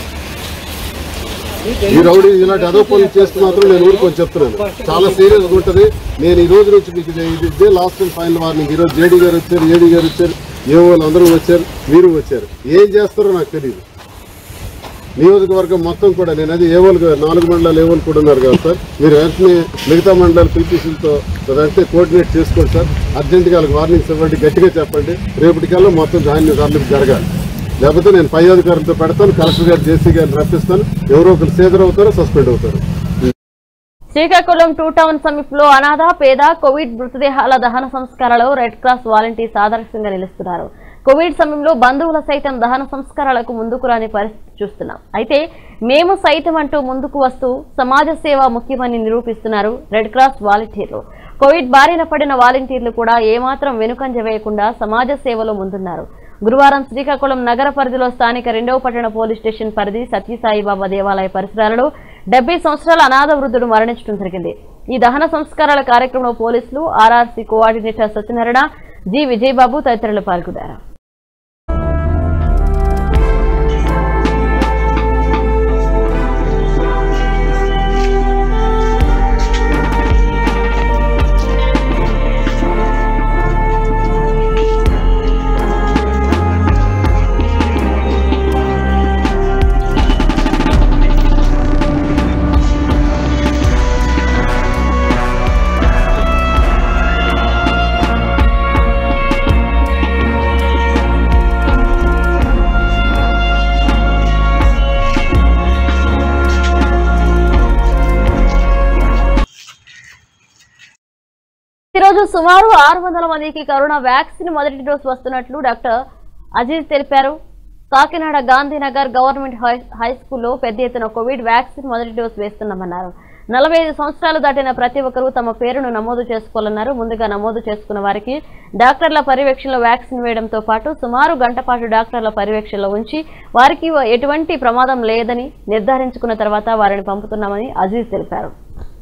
Speaker 14: ఈ రౌడీ ఇలాంటి అదో పనులు చేస్తూ మాత్రం నేను ఊరుకొని చెప్తున్నాను చాలా సీరియస్ గా ఉంటుంది నేను ఈ రోజు నుంచి మీకు ఇది- ఇది ఇదే లాస్ట్ అండ్ ఫైనల్ వార్నింగ్ ఈ రోజు జేడీ గారు వచ్చారు ఏడీ గారు వచ్చారు ఏ వాళ్ళు అందరూ వచ్చారు మీరు వచ్చారు ఏం చేస్తారో నాకు తెలియదు నియోజకవర్గం మొత్తం కూడా నేను అది ఏవోలు నాలుగు మండలాలు ఏవోలు కూడా ఉన్నారు కదా సార్ మీరు వెంటనే మిగతా మండలాలు పీపీసీలతో వెంటనే కోఆర్డినేట్ చేసుకోండి సార్ అర్జెంటుగా వాళ్ళకి వార్నింగ్స్ ఇవ్వండి గట్టిగా చెప్పండి రేపటికల్లా మొత్తం ధాన్యం ధరలకు జరగాలి లేకపోతే నేను పై అధికారులతో పెడతాను కలెక్టర్ గారు జేసీ గారిని రప్పిస్తాను ఎవరో ఒకరు సేదర్ అవుతారో సస్పెండ్ అవుతారు
Speaker 1: శ్రీకాకుళం టూ టౌన్ సమీపంలో అనాథ పేద కోవిడ్ మృతదేహాల దహన సంస్కారాలలో రెడ్ క్రాస్ వాలంటీర్స్ ఆదర్శంగా నిలుస్తున్నారు కోవిడ్ సమయంలో బంధువుల సైతం దహన సంస్కారాలకు ముందుకు రాని పరిస్థితి చూస్తున్నాం అయితే మేము సైతం అంటూ ముందుకు వస్తూ సమాజ సేవ ముఖ్యమని నిరూపిస్తున్నారు రెడ్ క్రాస్ వాలంటీర్లు కోవిడ్ బారిన పడిన వాలంటీర్లు కూడా ఏమాత్రం వెనుకంజ వేయకుండా సమాజ సేవలో ముందున్నారు గురువారం శ్రీకాకుళం నగర పరిధిలో స్థానిక రెండవ పట్టణ పోలీస్ స్టేషన్ పరిధి సత్యసాయిబాబా దేవాలయ పరిసరాలలో డెబ్బై సంవత్సరాల అనాథ వృద్ధుడు మరణించడం జరిగింది ఈ దహన సంస్కారాల కార్యక్రమంలో పోలీసులు RRC coordinator Satyanarayana G Vijayababu తదితరులు పాల్గొన్నారు రోజు సుమారు ఆరు వందల మందికి కరోనా వ్యాక్సిన్ మొదటి డోసు వస్తున్నట్లు డాక్టర్ అజీజ్ తెలిపారు Kakinada Gandhinagar government high- high స్కూల్లో పెద్ద ఎత్తున కోవిడ్ వ్యాక్సిన్ మొదటి డోసు వేస్తున్నామన్నారు నలభై ఐదు సంవత్సరాలు దాటిన ప్రతి ఒక్కరూ తమ పేరును నమోదు చేసుకోవాలన్నారు ముందుగా నమోదు చేసుకున్న వారికి డాక్టర్ల పర్యవేక్షణలో వ్యాక్సిన్ వేయడంతో పాటు సుమారు గంట పాటు డాక్టర్ల పర్యవేక్షణలో ఉంచి వారికి ఎటువంటి ప్రమాదం లేదని నిర్ధారించుకున్న తర్వాత వారిని పంపుతున్నామని అజీజ్ తెలిపారు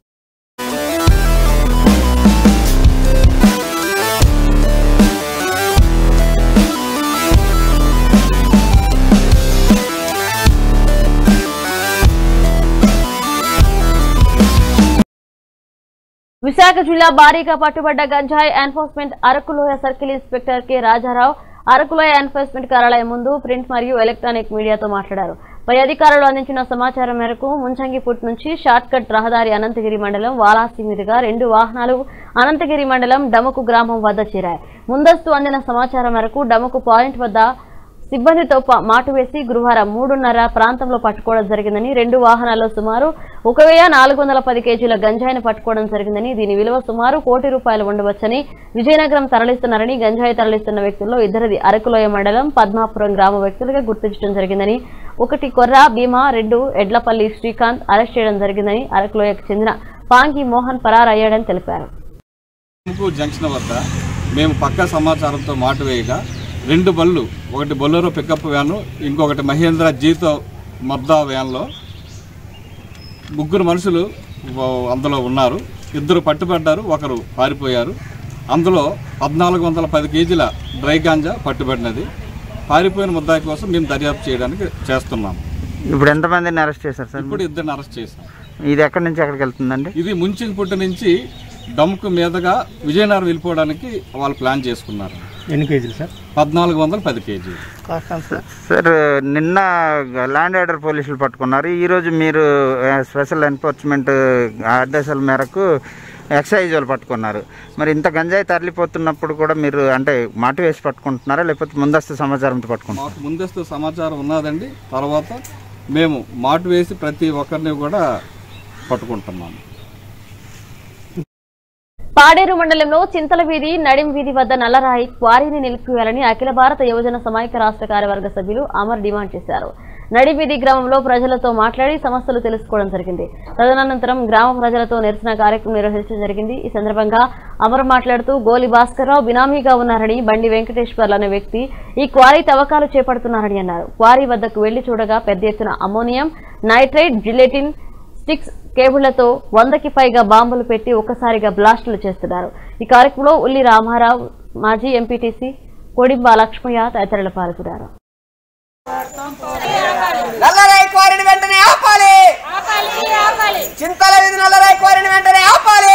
Speaker 1: విశాఖ జిల్లా భారీగా పట్టుబడ్డ గంజాయి enforcement Arakuloya circle inspector K Rajarao Arakuloya enforcement కార్యాలయం ముందు ప్రింట్ మరియు ఎలక్ట్రానిక్ మీడియాతో మాట్లాడారు పై అధికారులు అందించిన సమాచారం మేరకు ముంచంగిపుట్ నుంచి షార్ట్ కట్ రహదారి అనంతగిరి మండలం వాలాసి మీదుగా రెండు వాహనాలు అనంతగిరి మండలం డమకు గ్రామం వద్ద చేరాయి ముందస్తు అందిన సమాచారం మేరకు డమకు పాయింట్ వద్ద సిబ్బందితో ప- మాటు వేసి గురువారం మూడున్నర ప్రాంతంలో పట్టుకోవడం జరిగిందని రెండు వాహనాల్లో సుమారు ఒక వెయ్యి నాలుగు వందల పది కేజీల గంజాయిని పట్టుకోవడం జరిగిందని దీని విలువ సుమారు కోటి రూపాయలు ఉండవచ్చని విజయనగరం తరలిస్తున్నారని గంజాయి తరలిస్తున్న వ్యక్తుల్లో ఇద్దరిది అరకులోయ మండలం పద్మాపురం గ్రామ వ్యక్తులుగా గుర్తించడం జరిగిందని ఒకటి కొర్ర భీమా రెండు ఎడ్లపల్లి శ్రీకాంత్ అరెస్ట్ చేయడం జరిగిందని అరకులోయకు చెందిన పాంగి మోహన్ పరారయ్యాడని తెలిపారు
Speaker 3: తుమ్కు జంక్షన్ వద్ద మేము పక్కా సమాచారంతో మాట వేయగా రెండు బళ్ళు ఒకటి బొలెరో పికప్ వ్యాను ఇంకొకటి మహేంద్ర జీతో మద్దా వ్యాన్లో ముగ్గురు మనుషులు వ- అందులో ఉన్నారు ఇద్దరు పట్టుబడ్డారు ఒకరు పారిపోయారు అందులో పద్నాలుగు వందల పది కేజీల డ్రై గాంజా పట్టుబడినది పారిపోయిన ముద్దాయి కోసం మేము దర్యాప్తు చేయడానికి చేస్తున్నాం
Speaker 7: ఇప్పుడు ఎంతమందిని అరెస్ట్ చేశారు సార్
Speaker 3: ఇప్పుడు ఇద్దరిని అరెస్ట్ చేశాం
Speaker 7: ఇది ఎక్కడి నుంచి ఎక్కడికి వెళ్తుందండి
Speaker 3: ఇది ముంచింగ్పుట్టు నుంచి డమ్కు మీదుగా విజయనగరం వెళ్ళిపోవడానికి వాళ్ళు ప్లాన్ చేసుకున్నారు
Speaker 7: ఎన్ని కేజీలు సార్
Speaker 3: పద్నాలుగు వందల పది కేజీ
Speaker 7: సార్ నిన్న ల్యాండ్ ఆర్డర్ పోలీసులు పట్టుకున్నారు ఈరోజు మీరు ఆ, స్పెషల్ ఎన్ఫోర్స్మెంట్ ఆదేశాల మేరకు ఎక్సైజ్ వాళ్ళు పట్టుకున్నారు మరి ఇంత గంజాయి తరలిపోతున్నప్పుడు కూడా మీరు అంటే మాటు వేసి పట్టుకుంటున్నారా లేకపోతే ముందస్తు సమాచారంతో పట్టుకుంటున్నారా
Speaker 3: మాకు ముందస్తు సమాచారం ఉన్నదండి తర్వాత మేము మాటు వేసి ప్రతి ఒక్కరిని కూడా పట్టుకుంటున్నాము
Speaker 1: పాడేరు మండలంలో చింతల వీధి నడిం వీధి వద్ద నల్లరాయి క్వారీని నిలిపివేయాలని అఖిల భారత యువజన సమైక్య రాష్ట్ర కార్యవర్గ సభ్యులు అమర్ డిమాండ్ చేశారు నడిం వీధి గ్రామంలో ప్రజలతో మాట్లాడి సమస్యలు తెలుసుకోవడం జరిగింది తదనంతరం గ్రామ ప్రజలతో నిరసన కార్యక్రమం నిర్వహించడం జరిగింది ఈ సందర్భంగా అమర్ మాట్లాడుతూ గోలి భాస్కర్రావు బినామీగా ఉన్నారని బండి వెంకటేశ్వర్లు అనే వ్యక్తి ఈ క్వారీ తవ్వకాలు చేపడుతున్నారని అన్నారు క్వారీ వద్దకు వెళ్లి చూడగా పెద్ద ఎత్తున అమోనియం నైట్రైట్ జిలెటిన్ స్టిక్స్ కేబుళ్లతో వందకి పైగా బాంబులు పెట్టి ఒక్కసారిగా బ్లాస్టులు చేస్తున్నారు ఈ కార్యక్రమంలో ఉల్లి రామారావు మాజీ ఎంపీటీసీ కొడింబ లక్ష్మయ్య తదితరులు పాల్గొన్నారు
Speaker 15: నల్లరాయి క్వారీని వెంటనే ఆపాలి చింతల వీధి నల్లరాయి క్వారీని వెంటనే ఆపాలి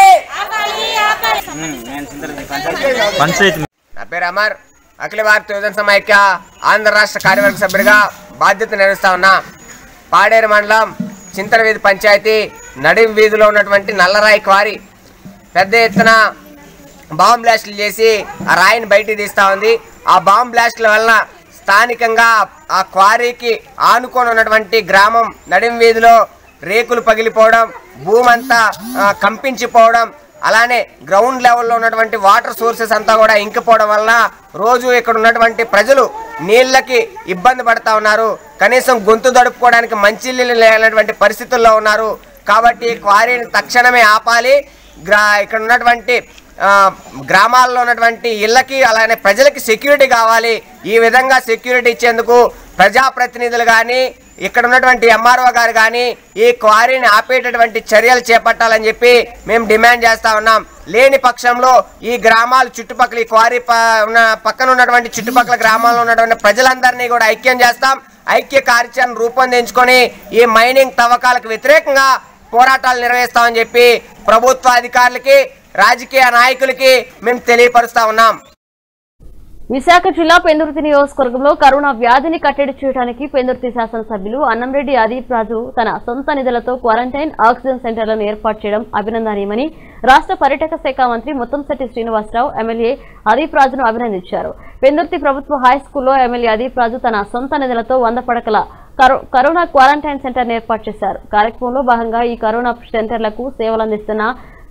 Speaker 15: నా పేరు అమర్ అఖిల భారత యువజన సమైక్య ఆంధ్ర రాష్ట్ర కార్యవర్గ సభ్యుడిగా బాధ్యత నిర్వహిస్తా ఉన్నా పాడేరు మండలం చింతల వీధి పంచాయతీ నడిం వీధిలో ఉన్నటువంటి నల్లరాయి క్వారీ పెద్ద ఎత్తున బాంబ్ బ్లాస్టులు చేసి ఆ రాయిని బయటికి తీస్తా ఉంది ఆ బాంబ్ బ్లాస్టుల వలన స్థానికంగా ఆ క్వారీకి ఆనుకొని ఉన్నటువంటి గ్రామం నడిం వీధిలో రేకులు పగిలిపోవడం భూమి అంతా ఆ, కంపించిపోవడం అలానే గ్రౌండ్ లెవెల్లో ఉన్నటువంటి వాటర్ సోర్సెస్ అంతా కూడా ఇంకిపోవడం వలన రోజు ఇక్కడ ఉన్నటువంటి ప్రజలు నీళ్ళకి ఇబ్బంది పడతా ఉన్నారు కనీసం గొంతు దడుపుకోవడానికి మంచినీళ్ళు లేనటువంటి పరిస్థితుల్లో ఉన్నారు కాబట్టి ఈ క్వారీని తక్షణమే ఆపాలి గ్రా ఇక్కడ ఉన్నటువంటి ఆ, గ్రామాల్లో ఉన్నటువంటి ఇళ్ళకి అలానే ప్రజలకి సెక్యూరిటీ కావాలి ఈ విధంగా సెక్యూరిటీ ఇచ్చేందుకు ప్రజాప్రతినిధులు కానీ ఇక్కడ ఉన్నటువంటి ఎంఆర్ఓ గారు కానీ ఈ క్వారీని ఆపేటటువంటి చర్యలు చేపట్టాలని చెప్పి మేము డిమాండ్ చేస్తా ఉన్నాం లేని పక్షంలో ఈ గ్రామాలు చుట్టుపక్కల ఈ క్వారీ ప- ఉన్న పక్కన ఉన్నటువంటి చుట్టుపక్కల గ్రామాల్లో ఉన్నటువంటి ప్రజలందరినీ కూడా ఐక్యం చేస్తాం ఐక్య కార్యాచరణ రూపొందించుకొని ఈ మైనింగ్ తవ్వకాలకు వ్యతిరేకంగా పోరాటాలు నిర్వహిస్తామని చెప్పి ప్రభుత్వ అధికారులకి రాజకీయ నాయకులకి మేము తెలియపరుస్తా ఉన్నాం
Speaker 1: విశాఖ జిల్లా పెందుర్తి నియోజకవర్గంలో కరోనా వ్యాధిని కట్టడి చేయడానికి పెందుర్తి శాసనసభ్యులు అన్నంరెడ్డి అదీప్ రాజు తన సొంత నిధులతో క్వారంటైన్ ఆక్సిజన్ సెంటర్లను ఏర్పాటు చేయడం అభినందనీయమని రాష్ట్ర పర్యాటక శాఖ మంత్రి ముత్తంశెట్టి శ్రీనివాసరావు ఎమ్మెల్యే అదీప్ రాజును అభినందించారు పెందుర్తి ప్రభుత్వ హై స్కూల్లో ఎమ్మెల్యే అదీప్ రాజు తన సొంత నిధులతో వంద పడకల కరో- కరోనా క్వారంటైన్ సెంటర్ను ఏర్పాటు చేశారు కార్యక్రమంలో భాగంగా ఈ కరోనా సెంటర్లకు సేవలందిస్తున్న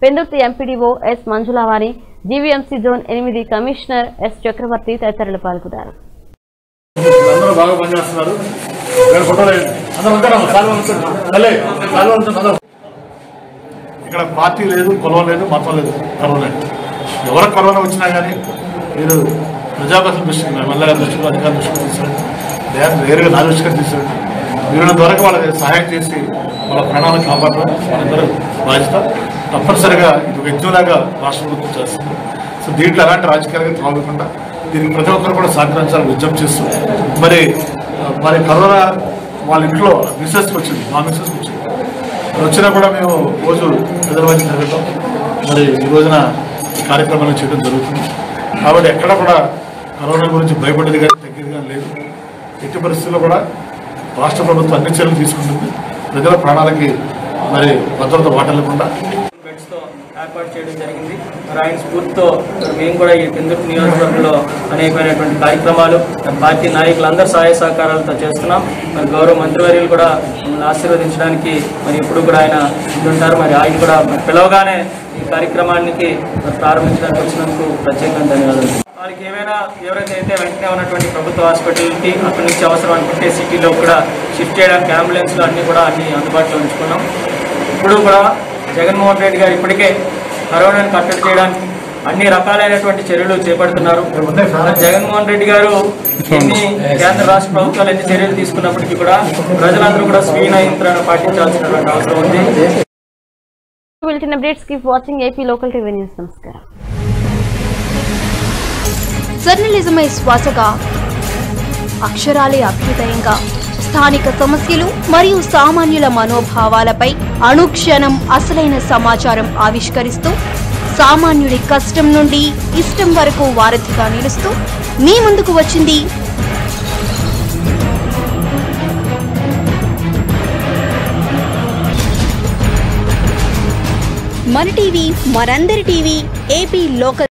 Speaker 1: Pendurthi MPDO S Manjulavani GVMC zone ఎనిమిది కమిషనర్ ఎస్ చక్రవర్తి తదితరులు పాల్గొన్నారు
Speaker 16: అందరూ బాగా పనిచేస్తున్నారు ఇక్కడ ఫోటోలు వేయండి. అందరూ ఉంటారా కాలువ ఉంచండి. తల్లి, కాలువ ఉంచండి అందరూ. ఇక్కడ పార్టీ లేదు కులం లేదు మతం లేదు కరోనా లేదు ఎవరు కరోనా వచ్చినా కానీ మీరు ప్రజాపతి దృష్టికి ఎమ్మెల్యే గారి దృష్టికి అధికారుల దృష్టికి తీసుకురండి లేదా వేరుగా నా దృష్టికి తీసుకురండి వీళ్ళ ద్వారా వాళ్ళకి సహాయం చేసి వాళ్ళ ప్రాణాలను కాపాడడం మనందరూ బాధ్యత తప్పనిసరిగా ఇది ఒక యజ్ఞంలాగా రాష్ట్ర ప్రభుత్వం చేస్తుంది సో దీంట్లో ఎలాంటి రాజకీయాలుగా త్రాగకుండా దీనికి ప్రతి ఒక్కరు కూడా సహకరించాలని విజ్ఞప్తి చేస్తూ మరి ఆ, మరి కరోనా వాళ్ళ ఇంట్లో మిస్సెస్కి వచ్చింది మా మిస్సెస్కి వచ్చింది వచ్చినా కూడా మేము రోజు ప్రజల మధ్య జరగటం మరి ఈ రోజున ఈ కార్యక్రమాలు చేయడం జరుగుతుంది కాబట్టి ఎక్కడ కూడా కరోనా గురించి భయపడేది కానీ తగ్గేది కానీ లేదు ఎట్టి పరిస్థితుల్లో కూడా రాష్ట్ర ప్రభుత్వం అన్ని చర్యలు తీసుకుంటుంది ప్రజల ప్రాణాలకి మరి భద్రత వాటల్లకుండా
Speaker 17: బెడ్స్తో ఏర్పాటు చేయడం జరిగింది మరి ఆయన స్ఫూర్తితో మరి మేము కూడా ఈ పిందుర్తి నియోజకవర్గంలో అనేకమైనటువంటి కార్యక్రమాలు మరి పార్టీ నాయకులందరూ సహాయ సహకారాలతో చేస్తున్నాం మరి గౌరవ మంత్రివర్యులు కూడా మమ్మల్ని ఆశీర్వదించడానికి మరి ఇప్పుడు కూడా ఆయన ఉంటారు మరి ఆయన కూడా మరి పిలవగానే ఈ కార్యక్రమానికి మరి ప్రారంభించడానికి వచ్చినందుకు ప్రత్యేకంగా ధన్యవాదాలు వారికి ఏమైనా ఎవరైతే అయితే వెంటనే ఉన్నటువంటి ప్రభుత్వ హాస్పిటల్కి అక్కడి నుంచి అవసరం అనుకుంటే సిటీలో కూడా షిఫ్ట్ చేయడానికి అంబులెన్స్లు అన్నీ కూడా అన్ని అందుబాటులో ఉంచుకున్నాం ఇప్పుడు కూడా జగన్మోహన్ రెడ్డి గారు ఇప్పటికే కరోనాను కట్టడి చేయడానికి అన్ని రకాలైనటువంటి చర్యలు చేపడుతున్నారు మరి జగన్మోహన్ రెడ్డి గారు ఎన్ని కేంద్ర రాష్ట్ర ప్రభుత్వాలు ఎన్ని చర్యలు తీసుకున్నప్పటికీ కూడా ప్రజలందరూ కూడా స్వీయ నియంత్రణ పాటించాల్సినటువంటి అవసరం ఉంది
Speaker 1: bulletin updates keep watching AP local TV news నమస్కారం
Speaker 18: జర్నలిజమే శ్వాసగా అక్షరాలే అభ్యుదయంగా స్థానిక సమస్యలు మరియు సామాన్యుల మనోభావాలపై అనుక్షణం అసలైన సమాచారం ఆవిష్కరిస్తూ సామాన్యుడి కష్టం నుండి ఇష్టం వరకు వారధిగా నిలుస్తూ మీ ముందుకు వచ్చింది మన టీవీ మనందరి టీవీ ఏపీ లోకల్